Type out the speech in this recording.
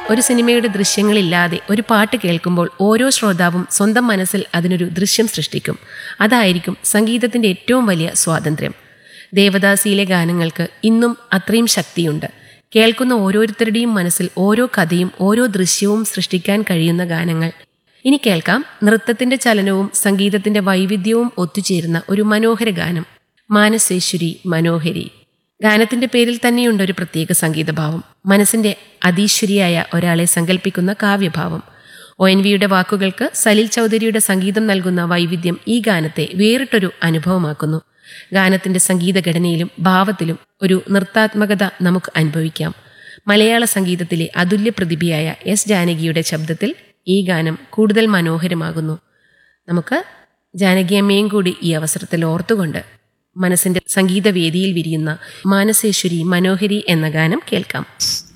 ഒരു സിനിമയുടെ ദൃശ്യങ്ങളില്ലാതെ ഒരു പാട്ട് കേൾക്കുമ്പോൾ ഓരോ ശ്രോതാവും സ്വന്തം മനസ്സിൽ അതിനൊരു ദൃശ്യം സൃഷ്ടിക്കും അതായിരിക്കും സംഗീതത്തിന്റെ ഏറ്റവും വലിയ സ്വാതന്ത്ര്യം ദേവദാസിയിലെ ഗാനങ്ങൾക്ക് ഇന്നും അത്രയും ശക്തിയുണ്ട് കേൾക്കുന്ന ഓരോരുത്തരുടെയും മനസ്സിൽ ഓരോ കഥയും ഓരോ ദൃശ്യവും സൃഷ്ടിക്കാൻ കഴിയുന്ന ഗാനങ്ങൾ ഇനി കേൾക്കാം നൃത്തത്തിന്റെ ചലനവും സംഗീതത്തിന്റെ വൈവിധ്യവും ഒത്തുചേരുന്ന ഒരു മനോഹര ഗാനം മാനസേശ്വരി മനോഹരി ഗാനത്തിന്റെ പേരിൽ തന്നെയുണ്ട് ഒരു പ്രത്യേക സംഗീതഭാവം മനസ്സിന്റെ അതീശ്വരിയായ ഒരാളെ സങ്കല്പിക്കുന്ന കാവ്യഭാവം ഒ എൻ വിയുടെ വാക്കുകൾക്ക് സലിൽ ചൗധരിയുടെ സംഗീതം നൽകുന്ന വൈവിധ്യം ഈ ഗാനത്തെ വേറിട്ടൊരു അനുഭവമാക്കുന്നു ഗാനത്തിന്റെ സംഗീതഘടനയിലും ഭാവത്തിലും ഒരു നൃത്താത്മകത നമുക്ക് അനുഭവിക്കാം മലയാള സംഗീതത്തിലെ അതുല്യ പ്രതിഭയായ എസ് ജാനകിയുടെ ശബ്ദത്തിൽ ഈ ഗാനം കൂടുതൽ മനോഹരമാകുന്നു നമുക്ക് ജാനകിയമ്മയും കൂടി ഈ അവസരത്തിൽ ഓർത്തുകൊണ്ട് മനസ്സിന്റെ സംഗീതവേദിയിൽ വിരിയുന്ന മാനസേശ്വരി മനോഹരി എന്ന ഗാനം കേൾക്കാം